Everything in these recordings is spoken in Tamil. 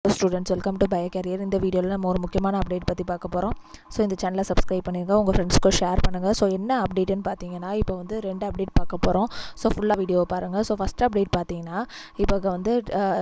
students welcome to bio career இந்த வீடியோவில் நம்ம ஒரு முக்கியமான அப்டேட் பற்றி பார்க்க போகிறோம் ஸோ இந்த சேனலை சப்ஸ்கிரைப் பண்ணுங்கள் உங்கள் ஃப்ரெண்ட்ஸ்க்கும் ஷேர் பண்ணுங்கள் ஸோ என்ன அப்டேட்டுன்னு பார்த்தீங்கன்னா இப்போ வந்து ரெண்டு அப்டேட் பார்க்க போகிறோம் ஸோ ஃபுல்லாக வீடியோவை பாருங்கள் ஸோ ஃபஸ்ட் அப்டேட் பார்த்தீங்கன்னா இப்போ வந்து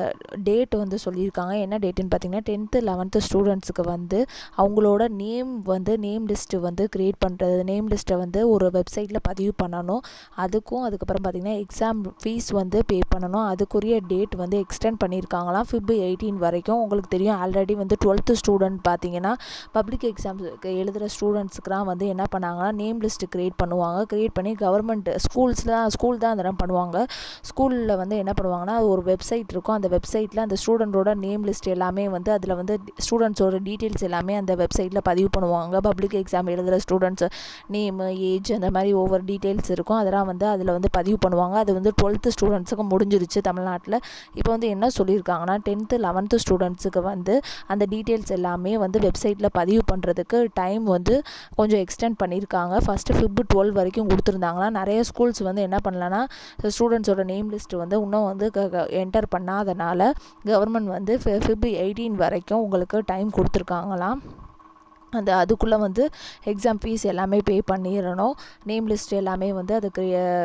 டேட் வந்து சொல்லியிருக்காங்க என்ன டேட்டுன்னு பார்த்தீங்கன்னா டென்த்து லெவன்த்து ஸ்டூடெண்ட்ஸுக்கு வந்து அவங்களோட நேம் வந்து நேம் லிஸ்ட்டு வந்து க்ரியேட் பண்ணுறது நேம் லிஸ்ட்டை வந்து ஒரு வெப்சைட்டில் பதிவு பண்ணணும் அதுக்கும் அதுக்கப்புறம் பார்த்தீங்கன்னா எக்ஸாம் ஃபீஸ் வந்து பே பண்ணணும் அதுக்குரிய டேட் வந்து எக்ஸ்டெண்ட் பண்ணியிருக்காங்களாம் ஃபிப் எயிட்டீன் வரைக்கும் உங்களுக்கு தெரியும் ஆல்ரெடி வந்து டுவெல்த்து ஸ்டூடெண்ட் பார்த்தீங்கன்னா பப்ளிக் எக்ஸாம்ஸுக்கு எழுதுகிற ஸ்டூடெண்ட்ஸுக்குலாம் வந்து என்ன பண்ணாங்கன்னா நேம் லிஸ்ட்டு க்ரியேட் பண்ணுவாங்க க்ரியேட் பண்ணி கவர்மெண்ட் ஸ்கூல்ஸில் தான் ஸ்கூல் தான் அதெல்லாம் பண்ணுவாங்க ஸ்கூலில் வந்து என்ன பண்ணுவாங்கன்னா ஒரு வெப்சைட் இருக்கும் அந்த வெப்சைட்டில் அந்த ஸ்டூடெண்ட்டோட நேம் லிஸ்ட் எல்லாமே வந்து அதில் வந்து ஸ்டூடெண்ட்ஸோட டீட்டெயில்ஸ் எல்லாமே அந்த வெப்சைட்டில் பதிவு பண்ணுவாங்க பப்ளிக் எக்ஸாம் எழுதுகிற ஸ்டூடெண்ட்ஸ் நேமு ஏஜ் அந்த மாதிரி ஒவ்வொரு டீட்டெயில்ஸ் இருக்கும் அதெல்லாம் வந்து அதில் வந்து பதிவு பண்ணுவாங்க அது வந்து டுவெல்த்து ஸ்டூடெண்ட்ஸுக்கு முடிஞ்சிருச்சு தமிழ்நாட்டில் இப்போ வந்து என்ன சொல்லியிருக்காங்கன்னா டென்த்து லெவன்த்து ஸ்டூடெண்ட்ஸுக்கு வந்து அந்த டீட்டெயில்ஸ் எல்லாமே வந்து வெப்சைட்டில் பதிவு பண்ணுறதுக்கு டைம் வந்து கொஞ்சம் எக்ஸ்டெண்ட் பண்ணியிருக்காங்க ஃபஸ்ட்டு ஃபிப் டுவெல் வரைக்கும் கொடுத்துருந்தாங்கன்னா நிறைய ஸ்கூல்ஸ் வந்து என்ன பண்ணலன்னா ஸ்டூடெண்ட்ஸோட நேம் லிஸ்ட் வந்து இன்னும் வந்து என்டர் பண்ணாதனால கவர்மெண்ட் வந்து ஃபிப் எயிட்டீன் வரைக்கும் உங்களுக்கு டைம் கொடுத்துருக்காங்களாம் அந்த அதுக்குள்ளே வந்து எக்ஸாம் ஃபீஸ் எல்லாமே பே பண்ணிடணும் நேம் லிஸ்ட் எல்லாமே வந்து அதுக்கு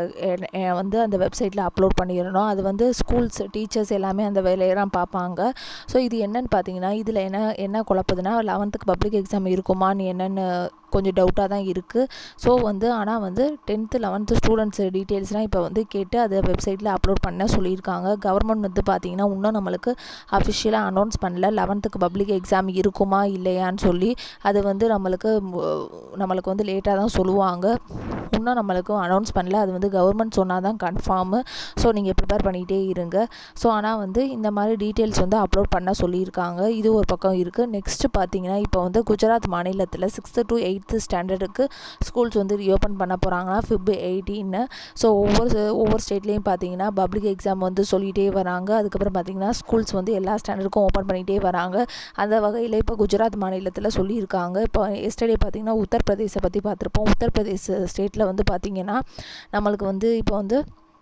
வந்து அந்த வெப்சைட்டில் அப்லோட் பண்ணிடணும் அது வந்து ஸ்கூல்ஸ் டீச்சர்ஸ் எல்லாமே அந்த வேலையெல்லாம் பார்ப்பாங்க ஸோ இது என்னன்னு பார்த்தீங்கன்னா இதில் என்ன என்ன குழப்பதுன்னா லெவன்த்துக்கு பப்ளிக் எக்ஸாம் இருக்குமான்னு என்னென்னு கொஞ்சம் டவுட்டாக தான் இருக்குது ஸோ வந்து ஆனால் வந்து டென்த்து லெவன்த்து ஸ்டூடெண்ட்ஸ் டீட்டெயில்ஸ்லாம் இப்போ வந்து கேட்டு அதை வெப்சைட்டில் அப்லோட் பண்ண சொல்லியிருக்காங்க கவர்மெண்ட் வந்து பார்த்திங்கன்னா இன்னும் நம்மளுக்கு அஃபிஷியலாக அனௌன்ஸ் பண்ணல லெவன்த்துக்கு பப்ளிக் எக்ஸாம் இருக்குமா இல்லையான்னு சொல்லி அது வந்து நம்மளுக்கு நம்மளுக்கு வந்து லேட்டாக தான் சொல்லுவாங்க இன்னும் நம்மளுக்கு அனௌன்ஸ் பண்ணல அது வந்து கவர்மெண்ட் சொன்னால் தான் கன்ஃபார்மு ஸோ நீங்கள் ப்ரிப்பேர் பண்ணிகிட்டே இருங்க ஸோ ஆனால் வந்து இந்த மாதிரி டீட்டெயில்ஸ் வந்து அப்லோட் பண்ண சொல்லியிருக்காங்க இது ஒரு பக்கம் இருக்குது நெக்ஸ்ட்டு பார்த்தீங்கன்னா இப்போ வந்து குஜராத் மாநிலத்தில் சிக்ஸ்த்து டு எயித்து ஸ்டாண்டர்டுக்கு ஸ்கூல்ஸ் வந்து ரீஓப்பன் பண்ண போகிறாங்கன்னா ஃபிப் எயிட்டீன்னு ஸோ ஒவ்வொரு ஒவ்வொரு ஸ்டேட்லேயும் பார்த்தீங்கன்னா பப்ளிக் எக்ஸாம் வந்து சொல்லிகிட்டே வராங்க அதுக்கப்புறம் பார்த்தீங்கன்னா ஸ்கூல்ஸ் வந்து எல்லா ஸ்டாண்டர்டுக்கும் ஓப்பன் பண்ணிகிட்டே வராங்க அந்த வகையில் இப்போ குஜராத் மாநிலத்தில் சொல்லியிருக்காங்க இப்போ எஸ்டர்டே பார்த்திங்கன்னா உத்தரப்பிரதேசை பற்றி பார்த்துருப்போம் உத்தரப்பிரதேச ஸ்டேட்டில் வந்து பார்த்திங்கன்னா நம்மளுக்கு வந்து இப்போ வந்து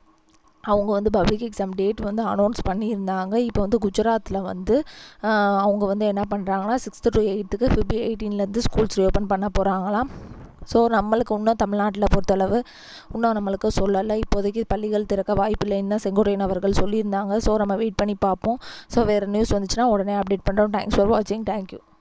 அவங்க வந்து பப்ளிக் எக்ஸாம் டேட் வந்து அனௌன்ஸ் பண்ணியிருந்தாங்க இப்போ வந்து குஜராத்தில் வந்து அவங்க வந்து என்ன பண்ணுறாங்கன்னா சிக்ஸ்த்து டு எயித்துக்கு ஃபிஃப்டி எயிட்டீன்லேருந்து ஸ்கூல்ஸ் ரீஓப்பன் பண்ண போகிறாங்களாம் ஸோ நம்மளுக்கு இன்னும் தமிழ்நாட்டில் பொறுத்தளவு இன்னும் நம்மளுக்கு சொல்லலை இப்போதைக்கு பள்ளிகள் திறக்க வாய்ப்பில்லை இன்னும் செங்கோட்டையன் அவர்கள் சொல்லியிருந்தாங்க ஸோ நம்ம வெயிட் பண்ணி பார்ப்போம் ஸோ வேறு நியூஸ் வந்துச்சுன்னா உடனே அப்டேட் பண்ணுறோம் தேங்க்ஸ் ஃபார் வாட்சிங் தேங்க்யூ